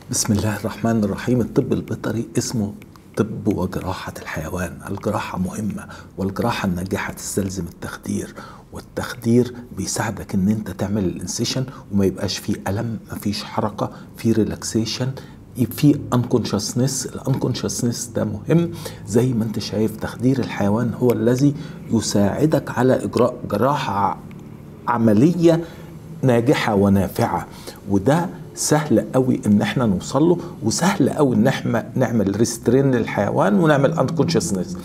بسم الله الرحمن الرحيم الطب البيطري اسمه طب وجراحة الحيوان الجراحة مهمة والجراحة الناجحة تستلزم التخدير والتخدير بيساعدك ان انت تعمل الانسيشن وما يبقاش فيه ألم مفيش حركة في ريلاكسيشن في انكونشسنس الانكونشسنس ده مهم زي ما انت شايف تخدير الحيوان هو الذي يساعدك على اجراء جراحه عمليه ناجحه ونافعه وده سهل قوي ان احنا نوصل له وسهل قوي ان احنا نعمل ريسترين للحيوان ونعمل انكونشسنس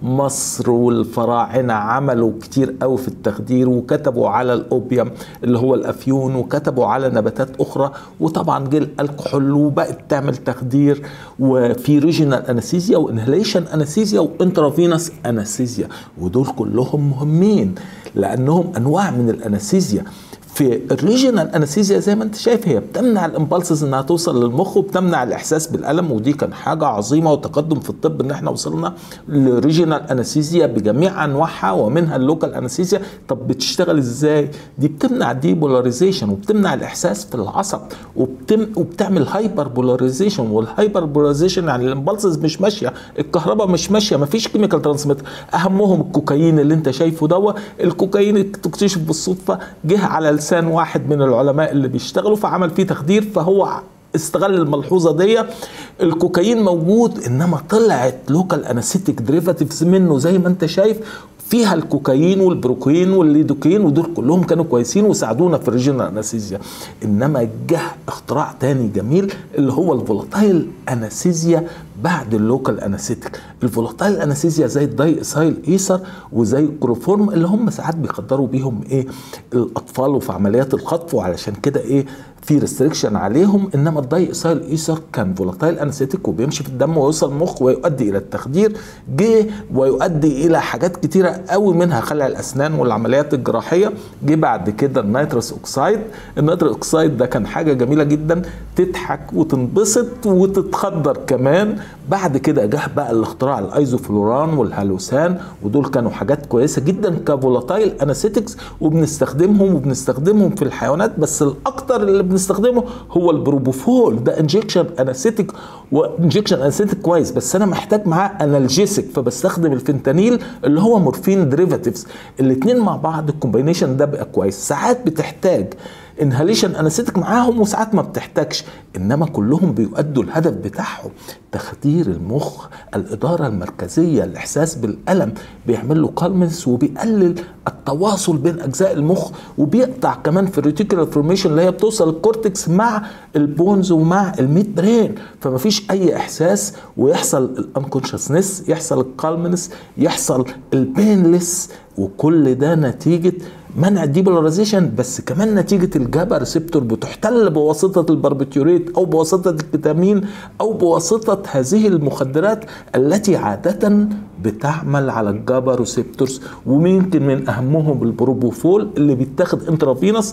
مصر والفراعنه عملوا كتير قوي في التخدير وكتبوا على الاوبيوم اللي هو الافيون وكتبوا على نباتات اخرى وطبعا جه الكحول وبقت تعمل تخدير وفي ريجينال انستيزيا وانهليشن انستيزيا وانترافينوس انستيزيا ودول كلهم مهمين لانهم انواع من الانستيزيا في الريجنال انستيزيا زي ما انت شايف هي بتمنع الامبالسز انها توصل للمخ وبتمنع الاحساس بالالم ودي كان حاجه عظيمه وتقدم في الطب ان احنا وصلنا للريجنال انستيزيا بجميع انواعها ومنها اللوكال انستيزيا طب بتشتغل ازاي دي بتمنع دي بولاريزيشن وبتمنع الاحساس في العصب وبتم وبتعمل هايبر بولاريزيشن والهايبر بولاريزيشن يعني الامبالسز مش ماشيه الكهرباء مش ماشيه مفيش كيميكال ترانسميتر اهمهم الكوكايين اللي انت شايفه دوا الكوكايين تكتشف بالصدفه جه على لسان واحد من العلماء اللي بيشتغلوا فعمل فيه تخدير فهو استغل الملحوظه دي الكوكايين موجود انما طلعت لوكال انستيك دريفاتيفز منه زي ما انت شايف فيها الكوكايين والبروكوين والليدوكين ودول كلهم كانوا كويسين وساعدونا في الريجنال انستيزيا انما جه اختراع تاني جميل اللي هو الفولاتايل انستيزيا بعد اللوكال انستيك الفولاتايل انستيزيا زي الداي اسايل ايسر وزي الكروفورم اللي هم ساعات بيقدروا بيهم ايه الاطفال وفي عمليات الخطف وعلشان كده ايه في ريستريكشن عليهم انما الداي اسايل ايسر كان فولاتايل انستيك وبيمشي في الدم ويوصل المخ ويؤدي الى التخدير جه ويؤدي الى حاجات كتيره قوي منها خلع الاسنان والعمليات الجراحيه جه بعد كده النيتروس اوكسايد النيتروس اوكسايد ده كان حاجه جميله جدا تضحك وتنبسط وتتخدر كمان بعد كده جه بقى الاختراع الايزوفلوران والهالوسان ودول كانوا حاجات كويسه جدا كفولاتايل انستيكس وبنستخدمهم وبنستخدمهم في الحيوانات بس الاكتر اللي بنستخدمه هو البروبوفول ده انجكشن انستيك وانجكشن انستيك كويس بس انا محتاج معاه انالجيسك فبستخدم الفنتانيل اللي هو مورفين دريفاتيفز الاثنين مع بعض الكومباينيشن ده بقى كويس ساعات بتحتاج انهاليشن انستيك معاهم وساعات ما بتحتاجش انما كلهم بيؤدوا الهدف بتاعهم تخدير المخ الاداره المركزيه الاحساس بالالم بيعمل له كالمنس وبيقلل التواصل بين اجزاء المخ وبيقطع كمان في الريتيكولار فورميشن اللي هي بتوصل الكورتكس مع البونز ومع الميد برين فما فيش اي احساس ويحصل الانكونشسنس يحصل الكالمنس يحصل البينلس وكل ده نتيجه منع الديبولاريزيشن بس كمان نتيجه الجابا ريسبتور بتحتل بواسطه الباربيتوريت او بواسطه الكتامين او بواسطه هذه المخدرات التي عاده بتعمل على الجابا ريسبتورز ويمكن من اهمهم البروبوفول اللي بيتاخد انترافينوس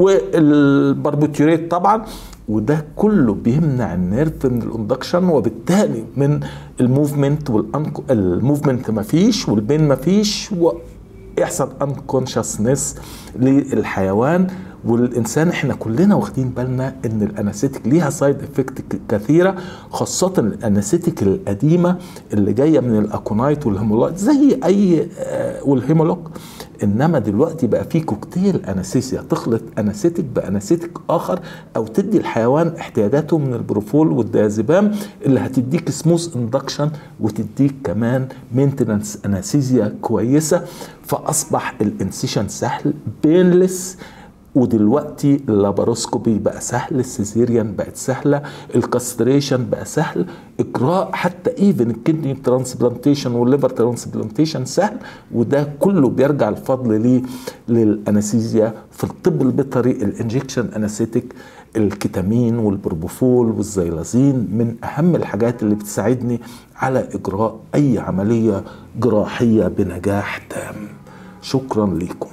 والباربيتوريت طبعا وده كله بيمنع النيرف من الاندكشن وبالتالي من الموفمنت والموفمنت مفيش والبين مفيش يحصل انكونشسنس للحيوان والانسان احنا كلنا واخدين بالنا ان الانستيك ليها سايد افكت كثيره خاصه الانستيك القديمه اللي جايه من الاكونايت والهيمولايت زي اي والهيمولوك انما دلوقتي بقى في كوكتيل انستيزيا تخلط انستيك بانستيك اخر او تدي الحيوان احتياجاته من البروفول والديازيبام اللي هتديك سموث اندكشن وتديك كمان مينتننس انستيزيا كويسه فاصبح الانسيشن سهل بينلس ودلوقتي اللاباروسكوبي بقى سهل السيزيريان بقت سهله الكاستريشن بقى سهل اجراء حتى ايفن الكدني ترانسبلانتيشن والليفر ترانسبلانتيشن سهل وده كله بيرجع الفضل ليه للانستيزيا في الطب البيطري الانجكشن انستيك الكتامين والبروبوفول والزيلازين من اهم الحاجات اللي بتساعدني على اجراء اي عمليه جراحيه بنجاح تام شكرا لكم